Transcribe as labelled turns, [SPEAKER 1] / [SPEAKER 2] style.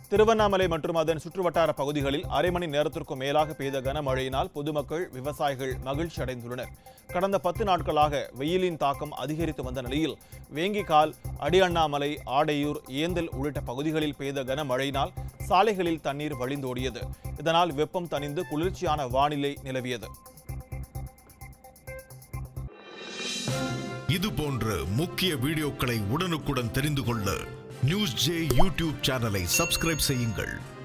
[SPEAKER 1] திருவண்ணாமலை மற்றும் அதன் சுற்றுவட்டார பகுதிகளில் அரை மணி நேரத்திற்கும் மேலாக பெய்த கனமழையினால் பொதுமக்கள் விவசாயிகள் மகிழ்ச்சி அடைந்துள்ளனர் கடந்த பத்து நாட்களாக வெயிலின் தாக்கம் அதிகரித்து வந்த நிலையில் வேங்கிக்கால் அடியண்ணாமலை ஆடையூர் ஏந்தல் உள்ளிட்ட பகுதிகளில் பெய்த கனமழையினால் சாலைகளில் தண்ணீர் வழிந்தோடியது இதனால் வெப்பம் தணிந்து குளிர்ச்சியான வானிலை நிலவியது
[SPEAKER 2] இது போன்ற முக்கிய வீடியோக்களை உடனுக்குடன் தெரிந்து கொள்ள நியூஸ் ஜே யூடியூப் சேனலை சப்ஸ்கிரைப் செய்யுங்கள்